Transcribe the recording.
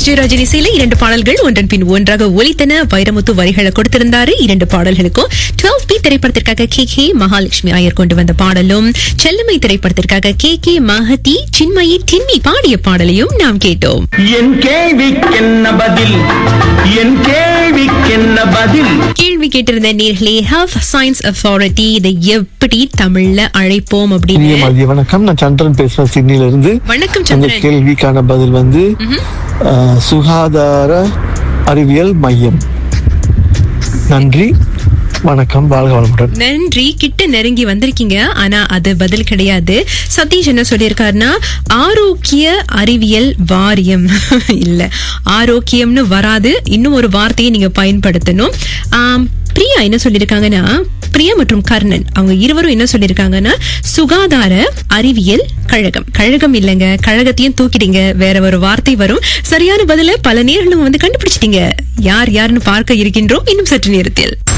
ஜெயராஜன் இசையில இரண்டு பாடல்கள் ஒன்றன் பின் ஒன்றாக ஒலித்தன வைரமுத்து வரிகளை கொடுத்திருந்தாரு இரண்டு பாடல்களுக்கும் 12 பி திரைப்படத்திற்காக கே கே மகாலட்சுமி ஐயர் கொண்டு வந்த பாடலும் செல்லமை திரைப்படத்திற்காக கே கே மகதி சின்மயி தின்னி பாடிய பாடலையும் நாம் கேட்டோம் என் கேள்விக்கென்ன பதில் என் கேள்விக்கென்ன பதில் கேள்வி கேட்டிருந்த நேர்களே ஹெல்த் சயின்ஸ் அத்தாரிட்டி இதை எப்படி தமிழ்ல அழைப்போம் இனிய அப்படின்னு மதிய வணக்கம் நான் சந்திரன் பேசுறேன் சிட்னில இருந்து வணக்கம் அந்த சந்திரன் கேள்விக்கான பதில் வந்து அஹ், சுகாதார அறிவியல் மையம் நன்றி வணக்கம் வாழ்க வளமுடன் நன்றி கிட்ட நெருங்கி வந்திருக்கீங்க ஆனா அது பதில் கிடையாது சதீஷ் என்ன சொல்லியிருக்காருன்னா ஆரோக்கிய அறிவியல் வாரியம் இல்ல ஆரோக்கியம்னு வராது இன்னும் ஒரு வார்த்தையை நீங்க பயன்படுத்தணும் ஆம், பிரியா என்ன சொல்லியிருக்காங்கன்னா பிரியா மற்றும் கர்ணன் அவங்க இருவரும் என்ன சொல்லியிருக்காங்கன்னா சுகாதார அறிவியல் கழகம் கழகம் இல்லைங்க கழகத்தையும் தூக்கிடுங்க வேற ஒரு வார்த்தை வரும் சரியான பதில பல நேர்களும் வந்து கண்டுபிடிச்சிட்டீங்க யார் யாருன்னு பார்க்க இருக்கின்றோம் இன்னும் சற்று நேரத்தில்